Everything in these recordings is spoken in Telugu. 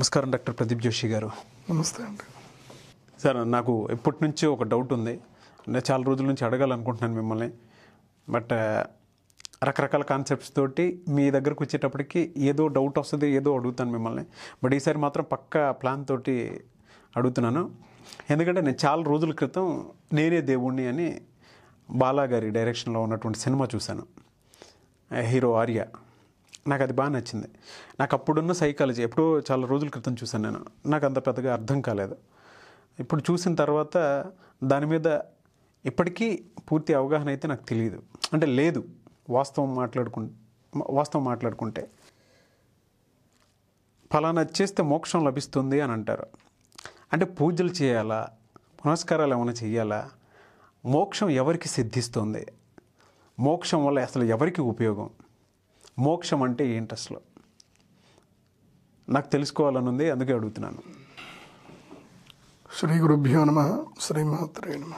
నమస్కారం డాక్టర్ ప్రదీప్ జోషి గారు నమస్తే అండి సార్ నాకు ఎప్పటి నుంచి ఒక డౌట్ ఉంది నేను చాలా రోజుల నుంచి అడగాలనుకుంటున్నాను మిమ్మల్ని బట్ ఆ, రకరకాల కాన్సెప్ట్స్ తోటి మీ దగ్గరకు వచ్చేటప్పటికి ఏదో డౌట్ వస్తుంది ఏదో అడుగుతాను మిమ్మల్ని బట్ ఈసారి మాత్రం పక్కా ప్లాన్ తోటి అడుగుతున్నాను ఎందుకంటే నేను చాలా రోజుల క్రితం నేనే దేవుణ్ణి అని బాలా గారి డైరెక్షన్లో ఉన్నటువంటి సినిమా చూశాను హీరో ఆర్య నాకు అది బాగా నచ్చింది నాకు అప్పుడున్న సైకాలజీ ఎప్పుడో చాలా రోజుల క్రితం చూశాను నేను నాకు అంత పెద్దగా అర్థం కాలేదు ఇప్పుడు చూసిన తర్వాత దాని మీద ఇప్పటికీ పూర్తి అవగాహన అయితే నాకు తెలియదు అంటే లేదు వాస్తవం మాట్లాడుకు వాస్తవం మాట్లాడుకుంటే ఫలానా చేస్తే మోక్షం లభిస్తుంది అని అంటారు అంటే పూజలు చేయాలా పునస్కారాలు ఏమైనా చేయాలా మోక్షం ఎవరికి సిద్ధిస్తుంది మోక్షం వల్ల అసలు ఎవరికి ఉపయోగం మోక్షం అంటే ఏంటి అసలు నాకు తెలుసుకోవాలని ఉంది అందుకే అడుగుతున్నాను శ్రీ గురుభ్యో నమ శ్రీమాత్రే నమ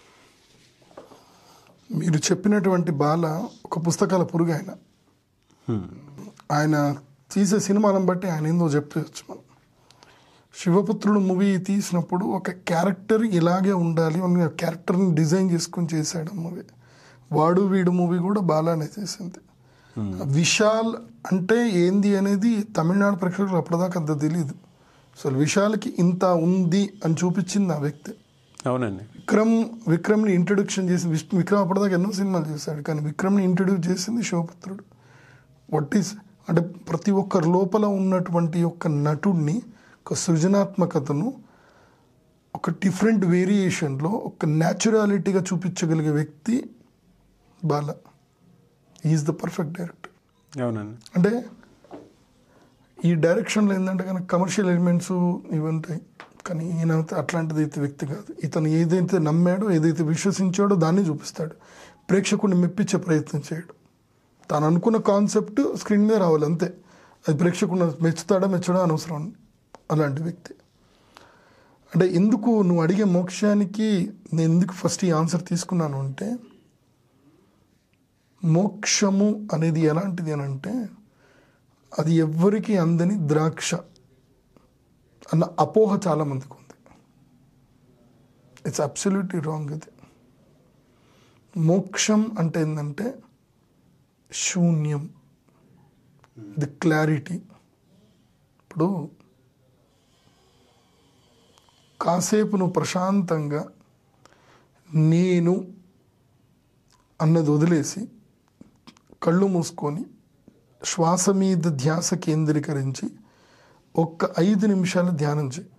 మీరు చెప్పినటువంటి బాల ఒక పుస్తకాల పురుగు ఆయన ఆయన తీసే సినిమాలను బట్టి ఆయన ఏందో చెప్పవచ్చు మనం శివపుత్రుడు మూవీ తీసినప్పుడు ఒక క్యారెక్టర్ ఇలాగే ఉండాలి అని ఆ క్యారెక్టర్ని డిజైన్ చేసుకుని చేశాడు మూవీ వాడు వీడు మూవీ కూడా బాలానే చేసింది విశాల్ అంటే ఏంది అనేది తమిళనాడు ప్రేక్షకులకు అప్పటిదాకా అంత తెలియదు అసలు విశాల్కి ఇంత ఉంది అని చూపించింది ఆ వ్యక్తి అవునండి విక్రమ్ విక్రమ్ని ఇంట్రొడక్షన్ చేసి విష్ణు విక్రమ్ అప్పటిదాకా ఎన్నో సినిమాలు చేశాడు కానీ విక్రమ్ని ఇంట్రడ్యూస్ చేసింది శివపుత్రుడు వాట్ ఈస్ అంటే ప్రతి ఒక్కరి లోపల ఉన్నటువంటి ఒక నటుడిని ఒక సృజనాత్మకతను ఒక డిఫరెంట్ వేరియేషన్లో ఒక న్యాచురాలిటీగా చూపించగలిగే వ్యక్తి Bala is the perfect director అవునండి అంటే ఈ డైరెక్షన్లో ఏంటంటే కనుక కమర్షియల్ ఎలిమెంట్స్ ఇవి ఉంటాయి కానీ ఈయన అయితే అట్లాంటిది అయితే వ్యక్తి కాదు ఇతను ఏదైతే నమ్మాడో ఏదైతే విశ్వసించాడో దాన్ని చూపిస్తాడు ప్రేక్షకుడిని మెప్పించే ప్రయత్నం చేయడు తాను అనుకున్న కాన్సెప్ట్ స్క్రీన్ మీద రావాలి అంతే అది ప్రేక్షకుడిని మెచ్చుతాడా మెచ్చడా అనవసరం అలాంటి వ్యక్తి అంటే ఎందుకు నువ్వు అడిగే మోక్షానికి నేను ఎందుకు ఫస్ట్ ఈ ఆన్సర్ తీసుకున్నాను అంటే మోక్షము అనేది ఎలాంటిది అని అంటే అది ఎవ్వరికి అందని ద్రాక్ష అన్న అపోహ చాలా మందికి ఉంది ఇట్స్ అబ్సల్యూట్లీ రాంగ్ ఇది మోక్షం అంటే ఏంటంటే శూన్యం ది క్లారిటీ ఇప్పుడు కాసేపు నువ్వు ప్రశాంతంగా నేను అన్నది వదిలేసి కళ్ళు మూసుకొని శ్వాస మీద ధ్యాస కేంద్రీకరించి ఒక్క ఐదు నిమిషాలు ధ్యానం చేయి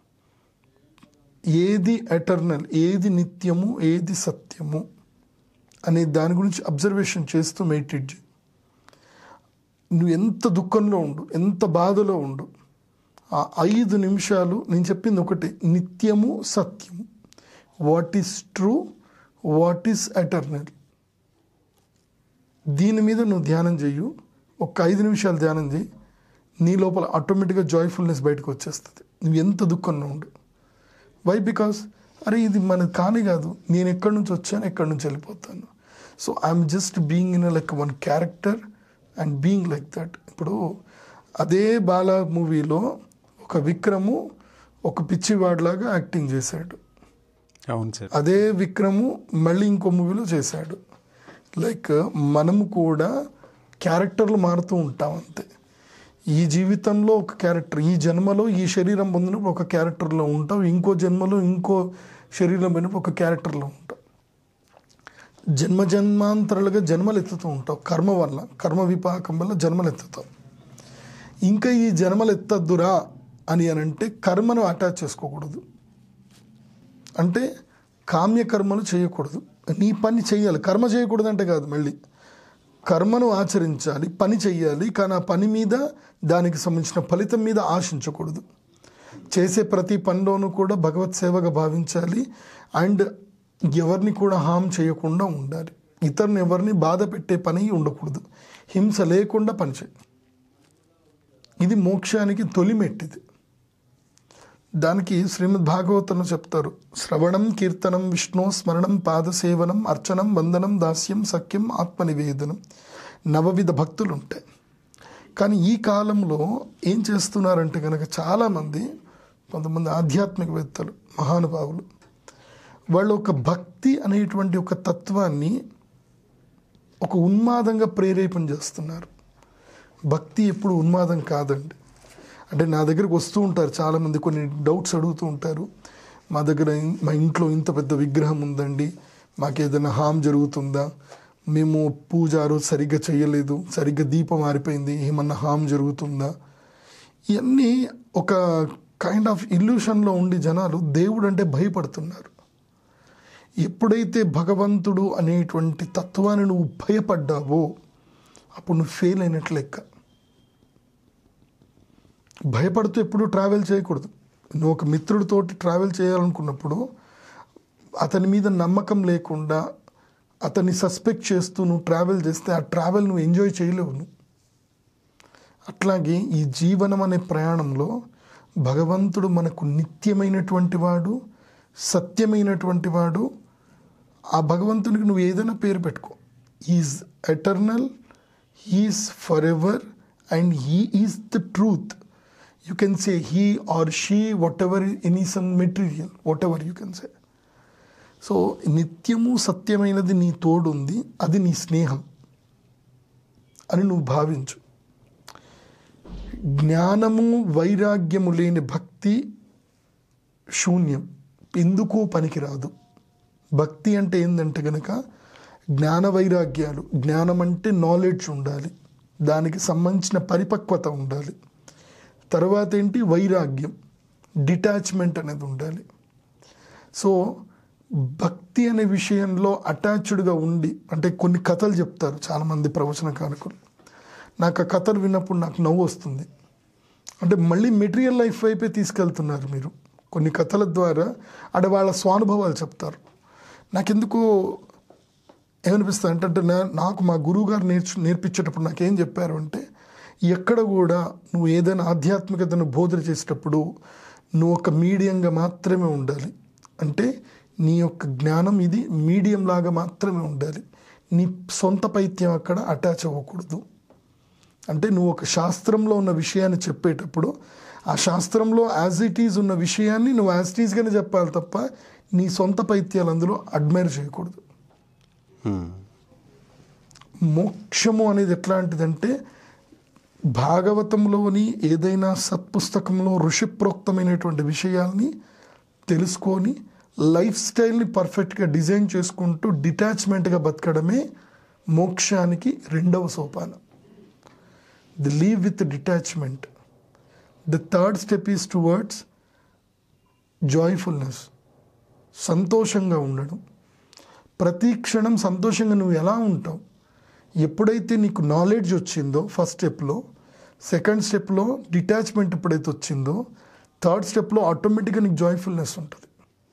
ఏది ఎటర్నల్ ఏది నిత్యము ఏది సత్యము అనే దాని గురించి అబ్జర్వేషన్ చేస్తూ మెడిటేట్ చేయి నువ్వు ఎంత దుఃఖంలో ఉండు ఎంత బాధలో ఉండు ఆ ఐదు నిమిషాలు నేను చెప్పింది ఒకటి నిత్యము సత్యము what is true what is eternal దీని మీద నువ్వు ధ్యానం చెయ్యు ఒక ఐదు నిమిషాలు ధ్యానం చేయి నీ లోపల ఆటోమేటిక్గా జాయ్ఫుల్నెస్ బయటకు వచ్చేస్తుంది నువ్వు ఎంత దుఃఖంలో ఉండు వై బికాస్ అరే ఇది మనది కాని కాదు నేను ఎక్కడి నుంచి వచ్చాను ఎక్కడి నుంచి వెళ్ళిపోతాను so I'm just being in like one character and being like that ఇప్పుడు అదే బాల మూవీలో ఒక విక్రము ఒక పిచ్చివాడిలాగా యాక్టింగ్ చేశాడు అవును సార్ అదే విక్రము మళ్ళీ ఇంకో మూవీలో చేశాడు లైక్ మనము కూడా క్యారెక్టర్లు మారుతూ ఉంటాం అంతే ఈ జీవితంలో ఒక క్యారెక్టర్ ఈ జన్మలో ఈ శరీరం పొందినప్పుడు ఒక క్యారెక్టర్లో ఉంటాం ఇంకో జన్మలో ఇంకో శరీరం పొందినప్పుడు ఒక క్యారెక్టర్లో ఉంటాం జన్మ జన్మాంతరాలుగా జన్మలు ఎత్తుతూ ఉంటాం కర్మ వల్ల కర్మ విపాకం వల్ల జన్మలు ఎత్తుతాం ఇంకా ఈ జన్మలు ఎత్తద్దురా అని అని అంటే కర్మను అటాచ్ చేసుకోకూడదు అంటే కామ్యకర్మలు చేయకూడదు నీ పని చేయాలి కర్మ చేయకూడదు అంటే కాదు మళ్ళీ కర్మను ఆచరించాలి పని చెయ్యాలి కానీ ఆ పని మీద దానికి సంబంధించిన ఫలితం మీద ఆశించకూడదు చేసే ప్రతి పనిలోనూ కూడా భగవత్ సేవగా భావించాలి అండ్ ఎవరిని కూడా హామ్ చేయకుండా ఉండాలి ఇతరుని ఎవరిని బాధ పెట్టే పని ఉండకూడదు హింస లేకుండా పనిచేయి ఇది మోక్షానికి తొలి మెట్టిది దానికి శ్రీమద్ భాగవతంలో చెప్తారు శ్రవణం కీర్తనం విష్ణు స్మరణం పాదసేవనం అర్చనం వందనం దాస్యం సఖ్యం ఆత్మనివేదనం నవవిధ భక్తులు ఉంటాయి కానీ ఈ కాలంలో ఏం చేస్తున్నారంటే కనుక చాలామంది కొంతమంది ఆధ్యాత్మికవేత్తలు మహానుభావులు వాళ్ళు ఒక భక్తి అనేటువంటి ఒక తత్వాన్ని ఒక ఉన్మాదంగా ప్రేరేపణ చేస్తున్నారు భక్తి ఎప్పుడు ఉన్మాదం కాదండి అంటే నా దగ్గరకు వస్తూ ఉంటారు చాలామంది కొన్ని డౌట్స్ అడుగుతూ ఉంటారు మా దగ్గర ఇన్- మా ఇంట్లో ఇంత పెద్ద విగ్రహం ఉందండి మాకు ఏదైనా హామ్ జరుగుతుందా మేము పూజ ఆ రోజు సరిగ్గా చేయలేదు సరిగ్గా దీపం ఆరిపోయింది ఏమన్నా హామ్ జరుగుతుందా ఇవన్నీ ఒక కైండ్ ఆఫ్ ఇల్యూషన్లో ఉండి జనాలు దేవుడు అంటే భయపడుతున్నారు ఎప్పుడైతే భగవంతుడు అనేటువంటి తత్వాన్ని నువ్వు భయపడ్డావో అప్పుడు నువ్వు ఫెయిల్ అయినట్లు లెక్క భయపడుతూ ఎప్పుడు ట్రావెల్ చేయకూడదు నువ్వు ఒక మిత్రుడితోటి ట్రావెల్ చేయాలనుకున్నప్పుడు అతని మీద నమ్మకం లేకుండా అతన్ని సస్పెక్ట్ చేస్తూ నువ్వు ట్రావెల్ చేస్తే ఆ ట్రావెల్ నువ్వు ఎంజాయ్ చేయలేవు నువ్వు అట్లాగే ఈ జీవనం అనే ప్రయాణంలో భగవంతుడు మనకు నిత్యమైనటువంటి వాడు సత్యమైనటువంటి వాడు ఆ భగవంతునికి నువ్వు ఏదైనా పేరు పెట్టుకో is eternal he's forever and he is the truth you can say he or she whatever any some material whatever you can say so నిత్యము సత్యమైనది నీ తోడు ఉంది అది నీ స్నేహం అని నువ్వు భావించు జ్ఞానము వైరాగ్యము లేని భక్తి శూన్యం ఎందుకు పనికిరాదు భక్తి అంటే ఏంటంటే గనక జ్ఞాన వైరాగ్యాలు జ్ఞానం అంటే నాలెడ్జ్ ఉండాలి దానికి సంబంధించిన పరిపక్వత ఉండాలి తర్వాత ఏంటి వైరాగ్యం డిటాచ్మెంట్ అనేది ఉండాలి సో భక్తి అనే విషయంలో అటాచ్డ్గా ఉండి అంటే కొన్ని కథలు చెప్తారు చాలామంది ప్రవచన కారకులు నాకు ఆ కథలు విన్నప్పుడు నాకు నవ్వు వస్తుంది అంటే మళ్ళీ మెటీరియల్ లైఫ్ వైపే తీసుకెళ్తున్నారు మీరు కొన్ని కథల ద్వారా అక్కడ వాళ్ళ స్వానుభవాలు చెప్తారు నాకెందుకు ఏమనిపిస్తుంది అంటే అంటే నా- నాకు మా గురువు గారు నేర్చు నేర్పించేటప్పుడు నాకేం చెప్పారు అంటే ఎక్కడ కూడా నువ్వు ఏదైనా ఆధ్యాత్మికతను బోధన చేసేటప్పుడు నువ్వు ఒక మీడియంగా మాత్రమే ఉండాలి అంటే నీ యొక్క జ్ఞానం ఇది మీడియం లాగా మాత్రమే ఉండాలి నీ సొంత పైత్యం అక్కడ అటాచ్ అవ్వకూడదు అంటే నువ్వు ఒక శాస్త్రంలో ఉన్న విషయాన్ని చెప్పేటప్పుడు ఆ శాస్త్రంలో యాజ్ ఇట్ ఈజ్ ఉన్న విషయాన్ని నువ్వు యాజ్ ఇట్ ఈజ్గానే చెప్పాలి తప్ప నీ సొంత పైత్యాలు అందులో అడ్మైర్ చేయకూడదు మోక్షము అనేది ఎట్లాంటిదంటే భాగవతంలోని ఏదైనా సత్పుస్తకంలో ఋషిప్రోక్తమైనటువంటి విషయాల్ని తెలుసుకొని లైఫ్ స్టైల్ని పర్ఫెక్ట్గా డిజైన్ చేసుకుంటూ డిటాచ్మెంట్గా బతకడమే మోక్షానికి రెండవ సోపానం the leave with detachment the third step is towards joyfulness సంతోషంగా ఉండడం ప్రతి క్షణం సంతోషంగా నువ్వు ఎలా ఉంటావు ఎప్పుడైతే నీకు నాలెడ్జ్ వచ్చిందో ఫస్ట్ స్టెప్లో సెకండ్ స్టెప్లో డిటాచ్మెంట్ ఎప్పుడైతే వచ్చిందో థర్డ్ స్టెప్లో ఆటోమేటిక్గా నీకు జాయ్ఫుల్నెస్ ఉంటుంది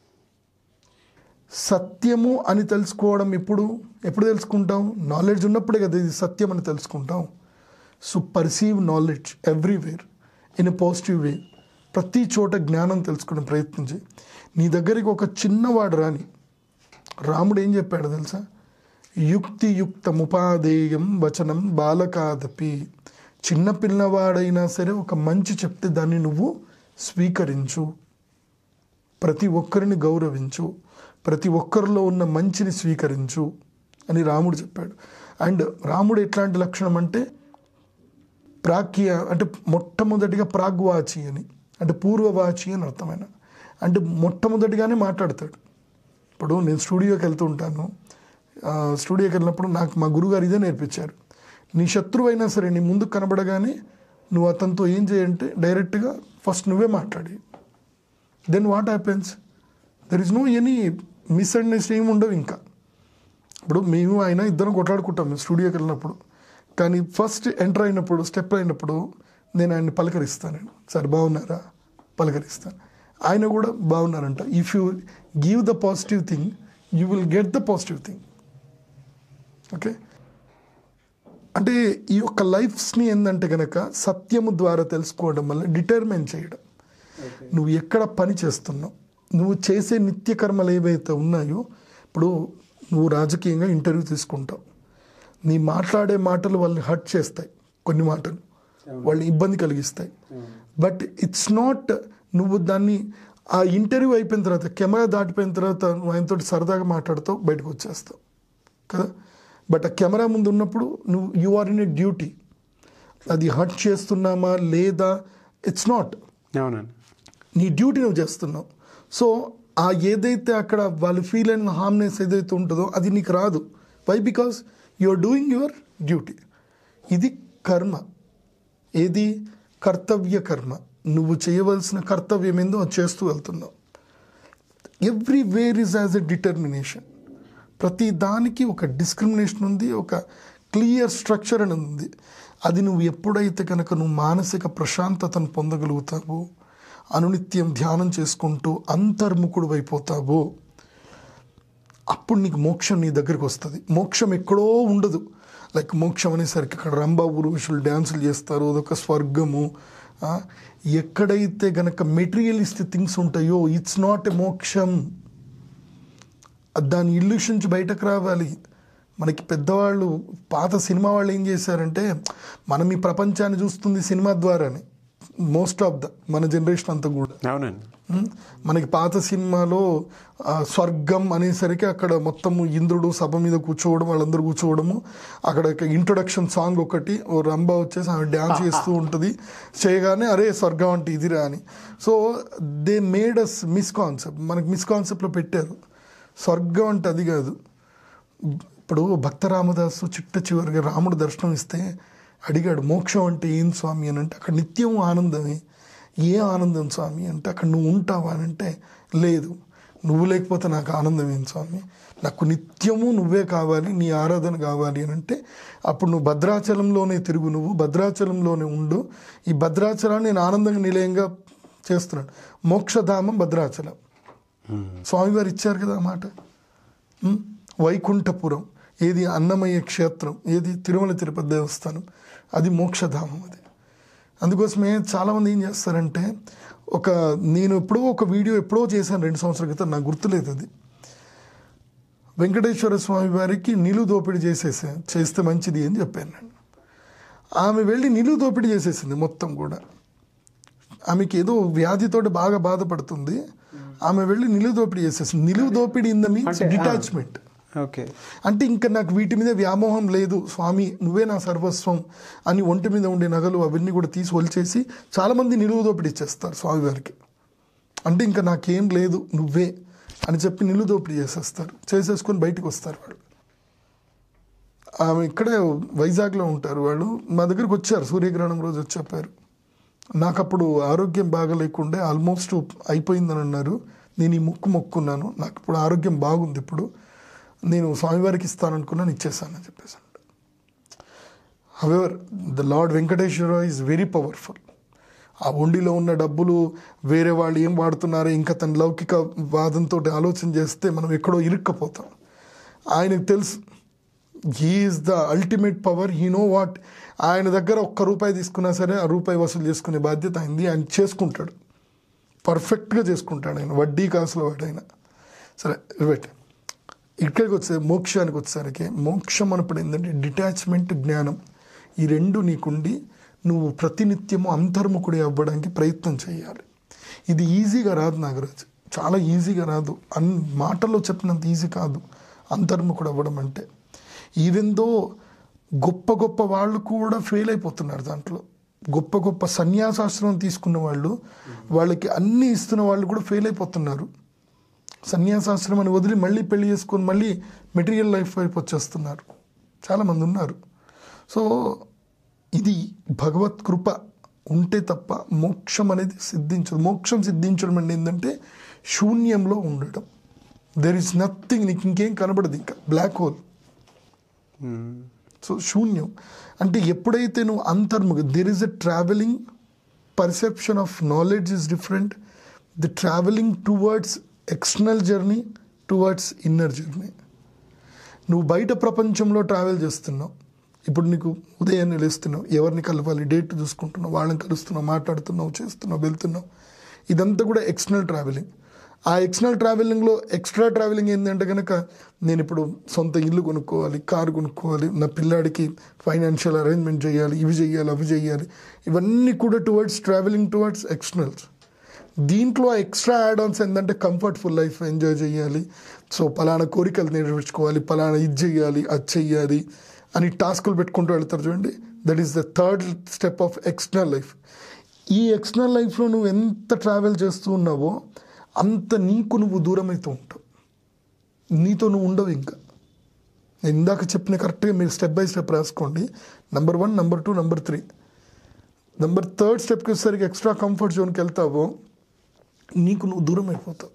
సత్యము అని తెలుసుకోవడం ఎప్పుడు ఎప్పుడు తెలుసుకుంటాం నాలెడ్జ్ ఉన్నప్పుడే కదా ఇది సత్యం అని తెలుసుకుంటాం so perceive knowledge everywhere in a positive way ప్రతి చోట జ్ఞానం తెలుసుకునే ప్రయత్నం చేయి నీ దగ్గరికి ఒక చిన్నవాడు రాని రాముడు ఏం చెప్పాడు తెలుసా యుక్తియుక్తముపాదేయం వచనం బాలకాదపి చిన్న పిల్లవాడైనా సరే ఒక మంచి చెప్తే దాన్ని నువ్వు స్వీకరించు ప్రతి ఒక్కరిని గౌరవించు ప్రతి ఒక్కరిలో ఉన్న మంచిని స్వీకరించు అని రాముడు చెప్పాడు అండ్ రాముడు ఎట్లాంటి లక్షణం అంటే ప్రాక్య అంటే మొట్టమొదటిగా ప్రాగ్వాచి అని అంటే పూర్వవాచి అని అర్థమైన అంటే మొట్టమొదటిగానే మాట్లాడతాడు ఇప్పుడు నేను స్టూడియోకి వెళ్తూ ఉంటాను ఆ, స్టూడియోకి వెళ్ళినప్పుడు నాకు మా గురుగారు ఇదే నేర్పించారు నీ శత్రువు అయినా సరే నీ ముందు కనబడగానే నువ్వు అతనితో ఏం చేయంటే డైరెక్ట్గా ఫస్ట్ నువ్వే మాట్లాడి then what happens there is no any misunderstanding ఏమి ఉండవు ఇంకా ఇప్పుడు మేము ఆయన ఇద్దరం కొట్లాడుకుంటాం మేము స్టూడియోకి వెళ్ళినప్పుడు కానీ ఫస్ట్ ఎంటర్ అయినప్పుడు స్టెప్ అయినప్పుడు నేను ఆయన్ని పలకరిస్తాను సార్ బాగున్నారా పలకరిస్తాను ఆయన కూడా బాగున్నారంట if you give the positive thing you will get the positive thing okay అంటే ఈ యొక్క లైఫ్స్ని ఏంటంటే కనుక సత్యము ద్వారా తెలుసుకోవడం వల్ల డిటర్మైన్ చేయడం నువ్వు ఎక్కడ పని చేస్తున్నావు నువ్వు చేసే నిత్య కర్మలు ఏవైతే ఉన్నాయో ఇప్పుడు నువ్వు రాజకీయంగా ఇంటర్వ్యూ తీసుకుంటావు నీ మాట్లాడే మాటలు వాళ్ళని హర్ట్ చేస్తాయి కొన్ని మాటలు వాళ్ళు ఇబ్బంది కలిగిస్తాయి బట్ ఇట్స్ నాట్ నువ్వు దాన్ని ఆ ఇంటర్వ్యూ అయిపోయిన తర్వాత కెమెరా దాటిపోయిన తర్వాత నువ్వు ఆయనతో సరదాగా మాట్లాడుతావు బయటకు వచ్చేస్తావు కదా బట్ ఆ కెమెరా ముందు ఉన్నప్పుడు నువ్వు you are in a duty అది హర్ట్ చేస్తున్నామా లేదా ఇట్స్ నాట్ అవునండి నీ డ్యూటీ నువ్వు చేస్తున్నావు సో ఆ ఏదైతే అక్కడ వాళ్ళు ఫీల్ అయిన హార్మ్నెస్ ఏదైతే ఉంటుందో అది నీకు రాదు why because you are doing your duty ఇది కర్మ ఏది కర్తవ్య కర్మ నువ్వు చేయవలసిన కర్తవ్యం ఏందో అది చేస్తూ వెళ్తున్నావు everywhere is as a determination ప్రతి దానికి ఒక డిస్క్రిమినేషన్ ఉంది ఒక క్లియర్ స్ట్రక్చర్ అని ఉంది అది నువ్వు ఎప్పుడైతే కనుక నువ్వు మానసిక ప్రశాంతతను పొందగలుగుతావో అనునిత్యం ధ్యానం చేసుకుంటూ అంతర్ముఖుడు అయిపోతావో అప్పుడు నీకు మోక్షం నీ దగ్గరికి వస్తుంది మోక్షం ఎక్కడో ఉండదు లైక్ మోక్షం అనేసరికి అక్కడ రంభా పురుషులు డ్యాన్సులు చేస్తారు అదొక స్వర్గము ఆ, ఎక్కడైతే గనక మెటీరియలిస్టిక్ థింగ్స్ ఉంటాయో ఇట్స్ నాట్ ఎ మోక్షం దాని ఇల్యూషన్ నుంచి బయటకు రావాలి మనకి పెద్దవాళ్ళు పాత సినిమా వాళ్ళు ఏం చేశారంటే మనం ఈ ప్రపంచాన్ని చూస్తుంది సినిమా ద్వారానే మోస్ట్ ఆఫ్ ద మన జనరేషన్ అంతా కూడా అవునండి ఉమ్, మనకి పాత సినిమాలో ఆ, స్వర్గం అనేసరికి అక్కడ మొత్తం ఇంద్రుడు సభ మీద కూర్చోవడం వాళ్ళందరూ కూర్చోవడము అక్కడ ఇంట్రొడక్షన్ సాంగ్ ఒకటి ఓ రంభ వచ్చేసి ఆమె డ్యాన్స్ చేస్తూ ఉంటుంది చేయగానే అరే స్వర్గం అంటే ఇదిరా అని so they made us miss concept మనకి మిస్ కాన్సెప్ట్లో పెట్టారు స్వర్గం అంటే అది కాదు ఇప్పుడు భక్త రామదాసు చిట్ట చివరిగా రాముడు దర్శనం ఇస్తే అడిగాడు మోక్షం అంటే ఏం స్వామి అని అంటే అక్కడ నిత్యం ఆనందమే ఏ ఆనందం స్వామి అంటే అక్కడ నువ్వు ఉంటావా అని అంటే లేదు నువ్వు లేకపోతే నాకు ఆనందం ఏం స్వామి నాకు నిత్యము నువ్వే కావాలి నీ ఆరాధన కావాలి అని అంటే అప్పుడు నువ్వు భద్రాచలంలోనే తిరుగు నువ్వు భద్రాచలంలోనే ఉండు ఈ భద్రాచలాన్ని నేను ఆనందంగా నిలయంగా చేస్తున్నాను మోక్షధామం భద్రాచలం స్వామివారు ఇచ్చారు కదా ఆ మాట ఉం? వైకుంఠపురం ఏది అన్నమయ్య క్షేత్రం ఏది తిరుమల తిరుపతి దేవస్థానం అది మోక్షధామం అది అందుకోసమే చాలామంది ఏం చేస్తారంటే ఒక నేను ఎప్పుడో ఒక వీడియో ఎప్పుడో చేశాను రెండు సంవత్సరాల క్రితం నాకు గుర్తులేదు అది వెంకటేశ్వర స్వామి వారికి నిలువు దోపిడీ చేసేసా చేస్తే మంచిది అని చెప్పాను నేను ఆమె వెళ్ళి నిలువు దోపిడీ చేసేసింది మొత్తం కూడా ఆమెకి ఏదో వ్యాధితోటి బాగా బాధపడుతుంది ఆమె వెళ్ళి నిలువు దోపిడీ చేసేసింది నిలువు దోపిడీ ఇన్ ద మీన్స్ అంటే, ఆ. డిటాచ్మెంట్ ఓకే అంటే ఇంకా నాకు వీటి మీద వ్యామోహం లేదు స్వామి నువ్వే నా సర్వస్వం అని ఒంటి మీద ఉండే నగలు అవన్నీ కూడా తీసి ఒలిచేసి చాలామంది నిలువు దోపిడీ ఇచ్చేస్తారు స్వామివారికి అంటే ఇంకా నాకేం లేదు నువ్వే అని చెప్పి నిలువు దోపిడీ చేసేస్తారు చేసేసుకొని బయటికి వస్తారు వాళ్ళు ఆమె ఇక్కడే వైజాగ్లో ఉంటారు వాళ్ళు మా దగ్గరికి వచ్చారు సూర్యగ్రహణం రోజు వచ్చి చెప్పారు నాకు అప్పుడు ఆరోగ్యం బాగా లేకుండే ఆల్మోస్ట్ అయిపోయిందని అన్నారు నేను ఈ ముక్కు మొక్కున్నాను నాకు ఇప్పుడు ఆరోగ్యం బాగుంది ఇప్పుడు నేను స్వామివారికి ఇస్తాననుకున్నాను ఇచ్చేసానని చెప్పేసి however the lord Venkateswara is very powerful ఆ ఉండిలో ఉన్న డబ్బులు వేరే వాళ్ళు ఏం వాడుతున్నారో ఇంకా తన లౌకిక వాదంతో ఆలోచన చేస్తే మనం ఎక్కడో ఇరుక్కపోతాం ఆయనకు తెలుసు he is the ultimate power he know what ఆయన దగ్గర ఒక్క రూపాయి తీసుకున్నా సరే ఆ రూపాయి వసూలు చేసుకునే బాధ్యత అయింది ఆయన చేసుకుంటాడు పర్ఫెక్ట్గా చేసుకుంటాడు ఆయన వడ్డీ కాసుల వాడైనా సరే పెట్టి ఇక్కడికి వచ్చే మోక్షానికి వచ్చేసరికి మోక్షం అనప్పుడు ఏంటంటే డిటాచ్మెంట్ జ్ఞానం ఈ రెండు నీకుండి నువ్వు ప్రతినిత్యము అంతర్ముఖుడి అవ్వడానికి ప్రయత్నం చేయాలి ఇది ఈజీగా రాదు నాగరాజు చాలా ఈజీగా రాదు అన్ మాటల్లో చెప్పినంత ఈజీ కాదు అంతర్ముఖుడు అవ్వడం అంటే ఈవెన్ దో గొప్ప గొప్ప వాళ్ళు కూడా ఫెయిల్ అయిపోతున్నారు దాంట్లో గొప్ప గొప్ప సన్యాసాశ్రమం తీసుకున్న వాళ్ళు వాళ్ళకి అన్నీ ఇస్తున్న వాళ్ళు కూడా ఫెయిల్ అయిపోతున్నారు సన్యాసాశ్రమాన్ని వదిలి మళ్ళీ పెళ్లి చేసుకొని మళ్ళీ మెటీరియల్ లైఫ్ వైపు వచ్చేస్తున్నారు చాలామంది ఉన్నారు సో ఇది భగవత్ కృప ఉంటే తప్ప మోక్షం అనేది సిద్ధించదు మోక్షం సిద్ధించడం అంటే ఏంటంటే శూన్యంలో ఉండడం దెర్ ఇస్ నథింగ్ నీకు ఇంకేం కనబడదు ఇంకా బ్లాక్ హోల్ సో శూన్యం అంటే ఎప్పుడైతే నువ్వు అంతర్ముఖ there is a travelling perception of knowledge is different the travelling towards external journey towards inner journey నువ్వు బయట ప్రపంచంలో ట్రావెల్ చేస్తున్నావు ఇప్పుడు నీకు ఉదయాన్నే లేస్తున్నావు ఎవరిని కలవాలి డేట్ చూసుకుంటున్నావు వాళ్ళని కలుస్తున్నావు మాట్లాడుతున్నావు చేస్తున్నావు వెళ్తున్నావు ఇదంతా కూడా ఎక్స్టర్నల్ ట్రావెలింగ్ ఆ ఎక్స్టర్నల్ ట్రావెలింగ్లో ఎక్స్ట్రా ట్రావెలింగ్ ఏంటంటే కనుక నేను ఇప్పుడు సొంత ఇల్లు కొనుక్కోవాలి కారు కొనుక్కోవాలి నా పిల్లాడికి ఫైనాన్షియల్ అరేంజ్మెంట్ చేయాలి ఇవి చేయాలి అవి చేయాలి ఇవన్నీ కూడా టువర్డ్స్ ట్రావెలింగ్ టువర్డ్స్ ఎక్స్టర్నల్స్ దీంట్లో ఎక్స్ట్రా యాడ్ ఆన్స్ ఏంటంటే కంఫర్ట్ఫుల్ లైఫ్ ఎంజాయ్ చేయాలి సో పలానా కోరికలు నెరవేర్చుకోవాలి పలానా ఇది చేయాలి అది చెయ్యాలి అని టాస్కులు పెట్టుకుంటూ వెళ్తారు చూడండి that is the third step of external life ఈ ఎక్స్టర్నల్ లైఫ్లో నువ్వు ఎంత ట్రావెల్ చేస్తూ ఉన్నావో అంత నీకు నువ్వు దూరం అవుతూ ఉంటావు నీతో నువ్వు ఉండవు ఇంకా నేను ఇందాక చెప్పిన కరెక్ట్గా మీరు స్టెప్ బై స్టెప్ రాసుకోండి number one number two number three number third స్టెప్కి వచ్చేసరికి ఎక్స్ట్రా కంఫర్ట్ జోన్కి వెళ్తావో నీకు నువ్వు దూరం అయిపోతావు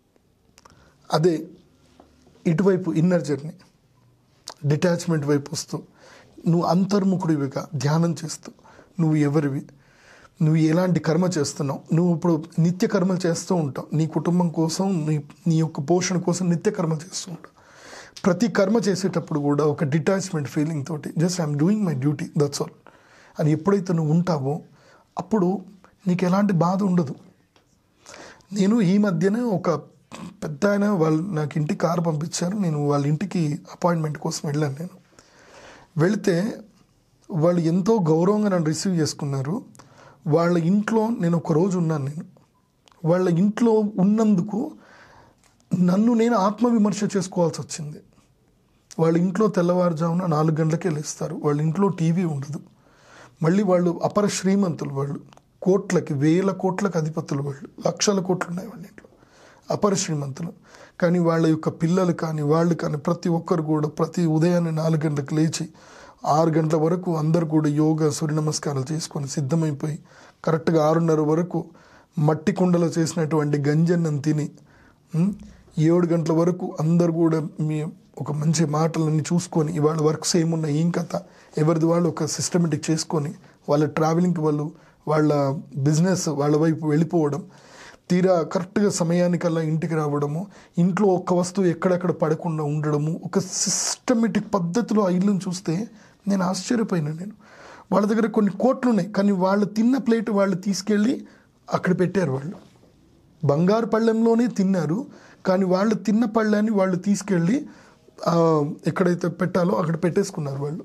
అదే ఇటువైపు ఇన్నర్ జర్నీ డిటాచ్మెంట్ వైపు వస్తూ నువ్వు అంతర్ముఖుడివిగా ధ్యానం చేస్తూ నువ్వు ఎవరివి నువ్వు ఎలాంటి కర్మ చేస్తున్నావు నువ్వు ఇప్పుడు నిత్య కర్మలు చేస్తూ ఉంటావు నీ కుటుంబం కోసం నీ నీ యొక్క పోషణ కోసం నిత్య కర్మలు చేస్తూ ఉంటావు ప్రతి కర్మ చేసేటప్పుడు కూడా ఒక డిటాచ్మెంట్ ఫీలింగ్ తోటి just I'm doing my duty that's all అని ఎప్పుడైతే నువ్వు ఉంటావో అప్పుడు నీకు ఎలాంటి బాధ ఉండదు నేను ఈ మధ్యనే ఒక పెద్ద ఆయన వాళ్ళు నాకు ఇంటికి కారు పంపించారు నేను వాళ్ళ ఇంటికి అపాయింట్మెంట్ కోసం వెళ్ళాను నేను వెళితే వాళ్ళు ఎంతో గౌరవంగా నన్ను రిసీవ్ చేసుకున్నారు వాళ్ళ ఇంట్లో నేను ఒక రోజు ఉన్నాను నేను వాళ్ళ ఇంట్లో ఉన్నందుకు నన్ను నేను ఆత్మవిమర్శ చేసుకోవాల్సి వచ్చింది వాళ్ళ ఇంట్లో తెల్లవారుజామున నాలుగు గంటలకే లేస్తారు వాళ్ళ ఇంట్లో టీవీ ఉండదు మళ్ళీ వాళ్ళు అపర శ్రీమంతులు వాళ్ళు కోట్లకి వేల కోట్లకు అధిపతులు వాళ్ళు లక్షల కోట్లు ఉన్నాయి వాళ్ళ ఇంట్లో అపర శ్రీమంతులు కానీ వాళ్ళ యొక్క పిల్లలు కానీ వాళ్ళు కానీ ప్రతి ఒక్కరు కూడా ప్రతి ఉదయాన్నే నాలుగు గంటలకు లేచి ఆరు గంటల వరకు అందరు కూడా యోగా సూర్య నమస్కారాలు చేసుకొని సిద్ధమైపోయి కరెక్ట్గా ఆరున్నర వరకు మట్టి కుండలో చేసినటువంటి గంజన్నం తిని ఉమ్, ఏడు గంటల వరకు అందరు కూడా మీ ఒక మంచి మాటలన్నీ చూసుకొని ఇవాళ వర్క్స్ ఏమున్నాయి ఏం కథ ఎవరిది వాళ్ళు ఒక సిస్టమేటిక్ చేసుకొని వాళ్ళ ట్రావెలింగ్కి వాళ్ళు వాళ్ళ బిజినెస్ వాళ్ళ వైపు వెళ్ళిపోవడం తీరా కరెక్ట్గా సమయానికల్లా ఇంటికి రావడము ఇంట్లో ఒక్క వస్తువు ఎక్కడెక్కడ పడకుండా ఉండడము ఒక సిస్టమేటిక్ పద్ధతిలో ఆ ఇల్లుని చూస్తే నేను ఆశ్చర్యపోయినా నేను వాళ్ళ దగ్గర కొన్ని కోట్లు ఉన్నాయి కానీ వాళ్ళు తిన్న ప్లేట్ వాళ్ళు తీసుకెళ్ళి అక్కడ పెట్టారు వాళ్ళు బంగారు పళ్ళెంలోనే తిన్నారు కానీ వాళ్ళు తిన్న పళ్ళాన్ని వాళ్ళు తీసుకెళ్ళి ఆ, ఎక్కడైతే పెట్టాలో అక్కడ పెట్టేసుకున్నారు వాళ్ళు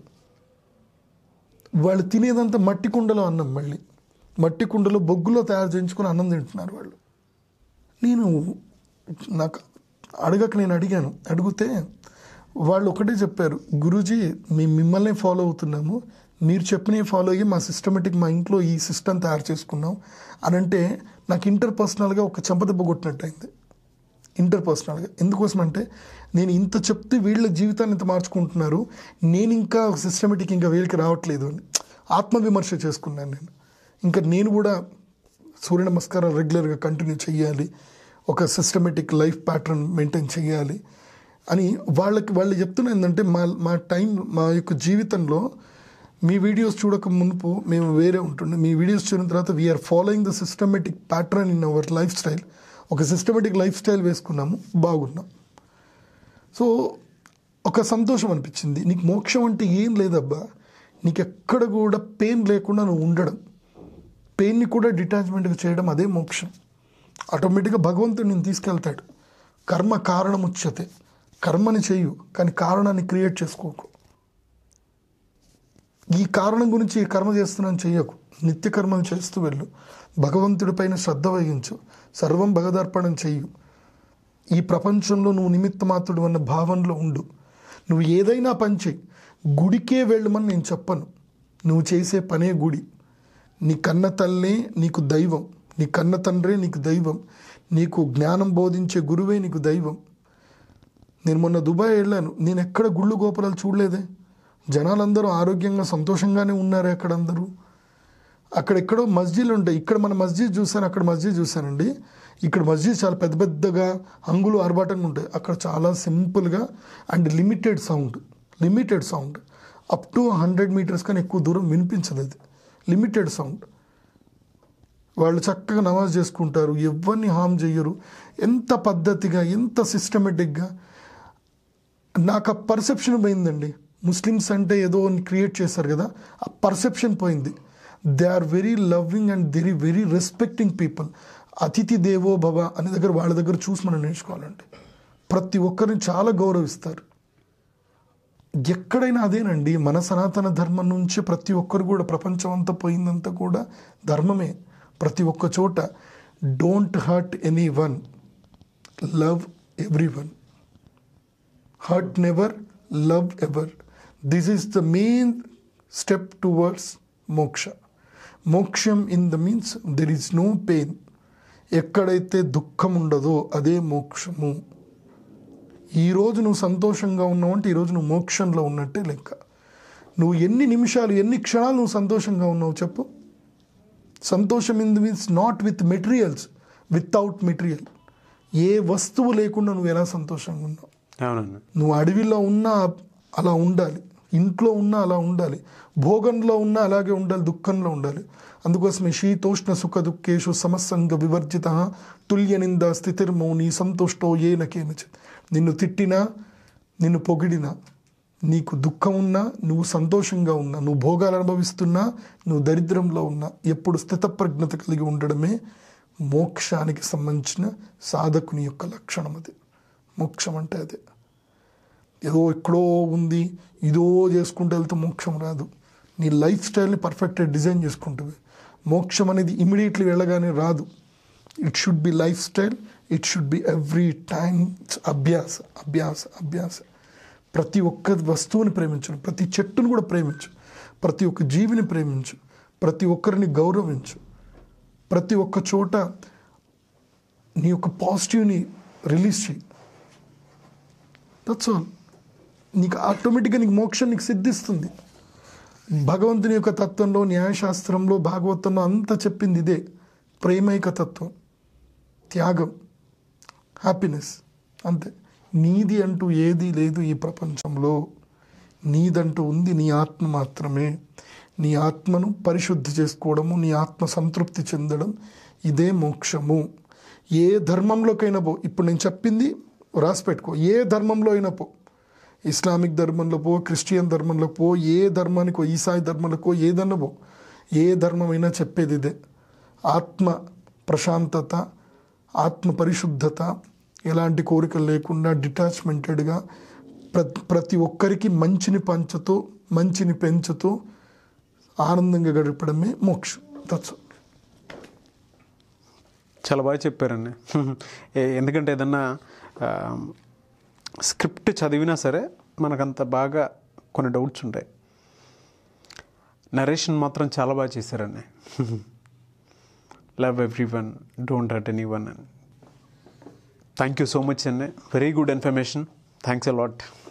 వాళ్ళు తినేదంతా మట్టి కుండలో అన్నం మళ్ళీ మట్టి కుండలో బొగ్గులో తయారు చేయించుకొని అన్నం తింటున్నారు వాళ్ళు నేను నాకు అడగక నేను అడిగాను అడిగితే వాళ్ళు ఒకటే చెప్పారు గురూజీ మేము మిమ్మల్ని ఫాలో అవుతున్నాము మీరు చెప్పినవి ఫాలో అయ్యి మా సిస్టమేటిక్ మా ఇంట్లో ఈ సిస్టమ్ తయారు చేసుకున్నాం అని అంటే నాకు ఇంటర్ పర్సనల్గా ఒక చెంపదెబ్బ కొట్టినట్టు అయింది ఇంటర్ పర్సనల్గా ఎందుకోసం అంటే నేను ఇంత చెప్తే వీళ్ళ జీవితాన్ని ఇంత మార్చుకుంటున్నారు నేను ఇంకా సిస్టమేటిక్ ఇంకా వీళ్ళకి రావట్లేదు అని ఆత్మవిమర్శ చేసుకున్నాను నేను ఇంకా నేను కూడా సూర్య నమస్కారాలు రెగ్యులర్గా కంటిన్యూ చేయాలి ఒక సిస్టమేటిక్ లైఫ్ ప్యాటర్న్ మెయింటైన్ చేయాలి అని వాళ్ళకి వాళ్ళు చెప్తున్నా ఏంటంటే మా మా టైం మా యొక్క జీవితంలో మీ వీడియోస్ చూడక మునుపు మేము వేరే ఉంటుండే మీ వీడియోస్ చూసిన తర్వాత we're following the systematic pattern in our lifestyle ఒక సిస్టమేటిక్ లైఫ్ స్టైల్ వేసుకున్నాము బాగున్నాం సో ఒక సంతోషం అనిపించింది నీకు మోక్షం అంటే ఏం లేదబ్బా నీకు ఎక్కడ కూడా పెయిన్ లేకుండా నువ్వు ఉండడం పెయిన్ని కూడా డిటాచ్మెంట్గా చేయడం అదే మోక్షం ఆటోమేటిక్గా భగవంతుడు నేను తీసుకెళ్తాడు కర్మ కారణం ఉచ్యతే కర్మని చెయ్యు కానీ కారణాన్ని క్రియేట్ చేసుకోకు ఈ కారణం గురించి ఈ కర్మ చేస్తున్నాను చెయ్యకు నిత్య కర్మలు చేస్తూ వెళ్ళు భగవంతుడిపైన శ్రద్ధ వహించు సర్వం భగదర్పణం చెయ్యు ఈ ప్రపంచంలో నువ్వు నిమిత్త మాత్రుడు అన్న భావనలో ఉండు నువ్వు ఏదైనా పని చెయ్యి గుడికే వెళ్ళమని నేను చెప్పను నువ్వు చేసే పనే గుడి నీ కన్న తల్లే నీకు దైవం నీ కన్న తండ్రే నీకు దైవం నీకు జ్ఞానం బోధించే గురువే నీకు దైవం నేను మొన్న దుబాయ్ వెళ్ళాను నేను ఎక్కడ గుళ్ళు గోపురాలు చూడలేదే జనాలందరూ ఆరోగ్యంగా సంతోషంగానే ఉన్నారే అక్కడ అందరూ అక్కడెక్కడో మస్జిద్లు ఉంటాయి ఇక్కడ మన మస్జిద్ చూశాను అక్కడ మస్జిద్ చూశానండి ఇక్కడ మస్జిద్ చాలా పెద్ద పెద్దగా హంగులు ఆర్భాటంగా ఉంటాయి అక్కడ చాలా సింపుల్గా and limited sound limited sound up to hundred metres కానీ ఎక్కువ దూరం వినిపించదు అది లిమిటెడ్ సౌండ్ వాళ్ళు చక్కగా నమాజ్ చేసుకుంటారు ఎవరిని హామ్ చెయ్యరు ఎంత పద్ధతిగా ఎంత సిస్టమేటిక్గా నాకు ఆ పర్సెప్షన్ పోయిందండి ముస్లిమ్స్ అంటే ఏదో క్రియేట్ చేశారు కదా ఆ పర్సెప్షన్ పోయింది they are very loving and very very respecting people అతిథి దేవో భవ అనే దగ్గర వాళ్ళ దగ్గర చూసి మనం నేర్చుకోవాలంటే ప్రతి ఒక్కరిని చాలా గౌరవిస్తారు ఎక్కడైనా అదేనండి మన సనాతన ధర్మం నుంచి ప్రతి ఒక్కరు కూడా ప్రపంచం అంతా పోయిందంతా కూడా ధర్మమే ప్రతి ఒక్క చోట don't hurt anyone love everyone hurt never love ever this is the main step towards మోక్ష మోక్షం in the means there is no pain ఎక్కడైతే దుఃఖం ఉండదో అదే మోక్షము ఈరోజు నువ్వు సంతోషంగా ఉన్నావు అంటే ఈరోజు నువ్వు మోక్షంలో ఉన్నట్టే లెక్క నువ్వు ఎన్ని నిమిషాలు ఎన్ని క్షణాలు నువ్వు సంతోషంగా ఉన్నావు చెప్పు సంతోషం in the means not with materials without material ఏ వస్తువు లేకుండా నువ్వు ఎలా సంతోషంగా ఉన్నావు అవునండి నువ్వు అడవిలో ఉన్నా అలా ఉండాలి ఇంట్లో ఉన్నా అలా ఉండాలి భోగంలో ఉన్నా అలాగే ఉండాలి దుఃఖంలో ఉండాలి అందుకోసమే శీతోష్ణ సుఖ దుఃఖేషు సమస్సంగ వివర్జిత తుల్య నింద స్థితిర్మౌని సంతుష్టో ఏ నకేనచిత్ నిన్ను తిట్టినా నిన్ను పొగిడినా నీకు దుఃఖం ఉన్నా నువ్వు సంతోషంగా ఉన్నా నువ్వు భోగాలు అనుభవిస్తున్నా నువ్వు దరిద్రంలో ఉన్నా ఎప్పుడు స్థితప్రజ్ఞత కలిగి ఉండడమే మోక్షానికి సంబంధించిన సాధకుని యొక్క లక్షణం అది మోక్షం అంటే అదే ఏదో ఎక్కడో ఉంది ఇదో చేసుకుంటూ వెళ్తే మోక్షం రాదు నీ లైఫ్ స్టైల్ని పర్ఫెక్ట్గా డిజైన్ చేసుకుంటుంది మోక్షం అనేది ఇమీడియట్లీ వెళ్ళగానే రాదు it should be lifestyle it should be every time అభ్యాస అభ్యాస అభ్యాస ప్రతి ఒక్క వస్తువుని ప్రేమించు ప్రతి చెట్టును కూడా ప్రేమించు ప్రతి ఒక్క జీవిని ప్రేమించు ప్రతి ఒక్కరిని గౌరవించు ప్రతి ఒక్క చోట నీ యొక్క పాజిటివ్ని రిలీజ్ చేయి దట్స్ ఆల్ నీకు ఆటోమేటిక్గా నీకు మోక్షం నీకు సిద్ధిస్తుంది భగవంతుని యొక్క తత్వంలో న్యాయశాస్త్రంలో భాగవతంలో అంతా చెప్పింది ఇదే ప్రేమైక తత్వం త్యాగం హ్యాపీనెస్ అంతే నీది అంటూ ఏది లేదు ఈ ప్రపంచంలో నీదంటూ ఉంది నీ ఆత్మ మాత్రమే నీ ఆత్మను పరిశుద్ధి చేసుకోవడము నీ ఆత్మ సంతృప్తి చెందడం ఇదే మోక్షము ఏ ధర్మంలోకైనా పో ఇప్పుడు నేను చెప్పింది రాసి పెట్టుకో ఏ ధర్మంలో అయినా పో ఇస్లామిక్ ధర్మంలో పో క్రిస్టియన్ ధర్మంలో పో ఏ ధర్మానికో ఈసాయి ధర్మంలో ఏదన్నా పో ఏ ధర్మమైనా చెప్పేది ఇదే ఆత్మ ప్రశాంతత ఆత్మ పరిశుద్ధత ఎలాంటి కోరికలు లేకుండా డిటాచ్మెంటెడ్గా ప్రతి ప్రతి ఒక్కరికి మంచిని పంచుతూ మంచిని పెంచుతూ ఆనందంగా గడపడమే మోక్షం దట్స్ చాలా బాగా చెప్పారండి ఏ- ఎందుకంటే ఏదన్నా ఆ, స్క్రిప్ట్ చదివినా సరే మనకంత బాగా కొన్ని డౌట్స్ ఉంటాయి నరేషన్ మాత్రం చాలా బాగా చేశారండి love everyone don't hurt anyone అని థ్యాంక్ యూ సో మచ్ అండి very good information thanks a lot